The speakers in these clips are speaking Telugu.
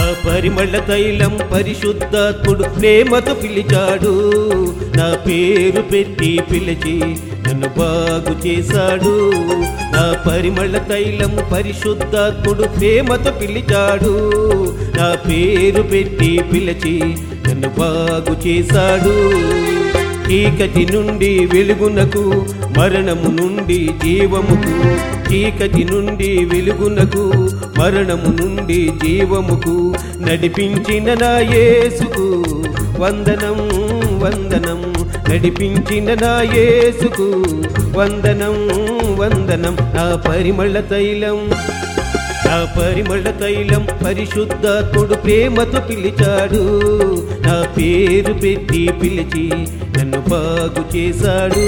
పరిమళ తైలం పరిశుద్ధాత్ముడు ప్రేమతో పిలిచాడు నా పేరు పెట్టి పిలిచి నన్ను బాగు చేశాడు నా పరిమళ తైలం పరిశుద్ధాత్ముడు ప్రేమతో పిలిచాడు నా పేరు పెట్టి పిలిచి నన్ను బాగు చేశాడు చీకటి నుండి వెలుగునకు మరణము నుండి జీవముకు చీకటి నుండి వెలుగునకు మరణము నుండి జీవముకు నడిపించిన నా యేసుకు వందనం వందనం నడిపించిన నా యేసుకు వందనం వందనం నా పరిమళ తైలం నా పరిమళ తైలం పరిశుద్ధాత్ముడు ప్రేమతో పిలిచాడు నా పేరు పెట్టి పిలిచి నన్ను బాగు చేశాడు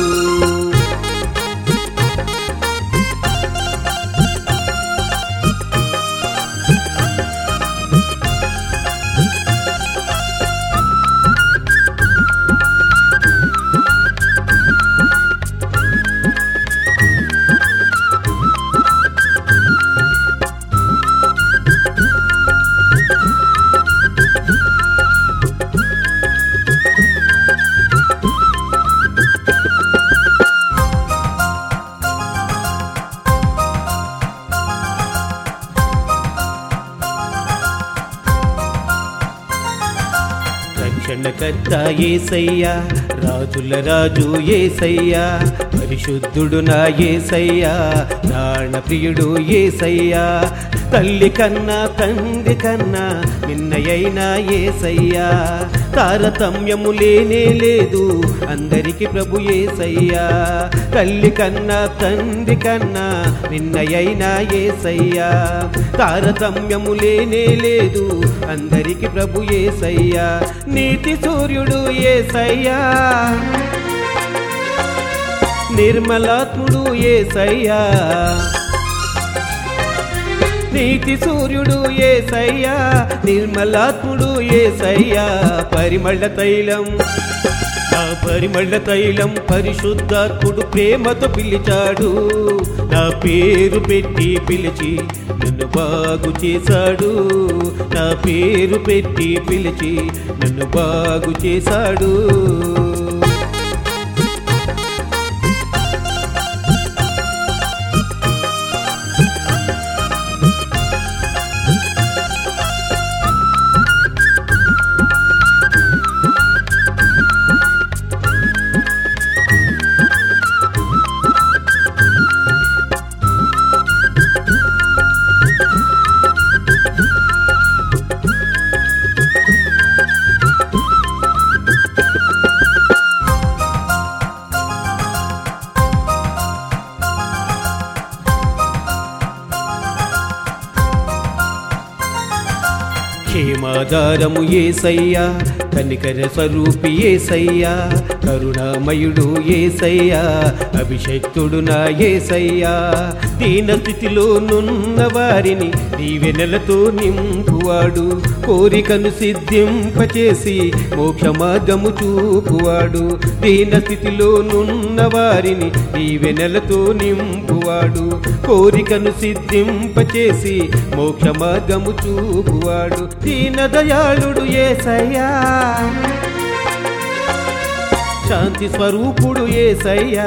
రక్షణకర్త ఏసయ్యా రాజుల రాజు ఏసయ్యా పరిశుద్ధుడు నా ఏసయ్యా ప్రాణప్రియుడు ఏసయ్యా తల్లి కన్నా తండ్రి కన్నా నిన్నయైనా ఏసయ్యా తారతమ్యము లేనే లేదు అందరికి ప్రభు ఏసయ్యా తల్లి కన్నా తండ్రి కన్నా నిన్నయైనా ఏసయ్యా తారతమ్యము లేనే లేదు అందరికి ప్రభు ఏసయ్యా నీతి సూర్యుడు ఏసయ్యా నిర్మలాత్ముడు ఏసయ్యా నీతి సూర్యుడు ఏసయ్యా నిర్మలాత్ముడు ఏసయ్యా పరిమళ తైలం ఆ పరిమళ తైలం పరిశుద్ధాత్ముడు ప్రేమతో పిలిచాడు నా పేరు పెట్టి పిలిచి నన్ను బాగు చేశాడు నా పేరు పెట్టి పిలిచి నన్ను బాగు చేశాడు క్షేమాధారము ఏసయ్యా కనికర స్వరూపి ఏసయ్యా కరుణామయుడు ఏసయ్యా అభిషక్తుడు నా ఏసయ్యా దీన స్థితిలో నున్న వారిని దీవెనలతో నింపువాడు కోరికను సిద్ధింపచేసి మోక్ష మార్గము చూపువాడు దీన స్థితిలో నున్న వారిని దీవెనలతో నింపువాడు కోరికను సిద్ధింపచేసి మోక్ష మార్గము చూపువాడు దీన దయాళుడు ఏసయ్యా శాంతి స్వరూపుడు ఏసయ్యా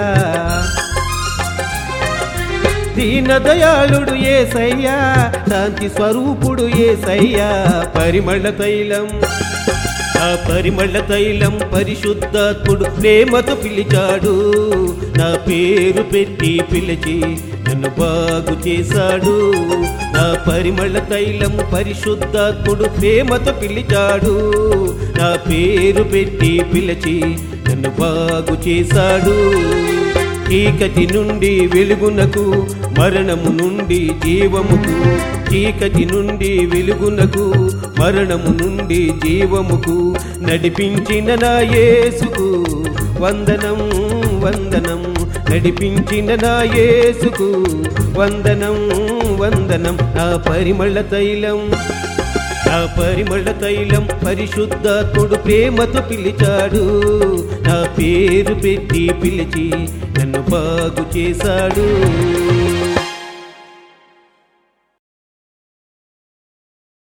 దీన దయాళుడు ఏసయ్యా శాంతి స్వరూపుడు ఏసయ్యా పరిమళ తైలం ఆ పరిమళ తైలం పరిశుద్ధాత్ముడు ప్రేమతో పిలిచాడు నా పేరు పెట్టి పిలిచి నన్ను బాగు చేశాడు నా పరిమళ తైలం పరిశుద్ధాత్ముడు ప్రేమతో పిలిచాడు నా పేరు పెట్టి పిలిచి నన్ను బాగు చేశాడు చీకటి నుండి వెలుగునకు మరణము నుండి జీవముకు చీకటి నుండి వెలుగునకు మరణము నుండి జీవముకు నడిపించిన నా యేసుకు వందనం వందనం నడిపించిన నా యేసుకు వందనం వందనం నా పరిమళ తైలం నా పరిమళ తైలం పరిశుద్ధాత్ముడు ప్రేమతో పిలిచాడు నా పేరు పెట్టి పిలిచి నన్ను బాగు చేశాడు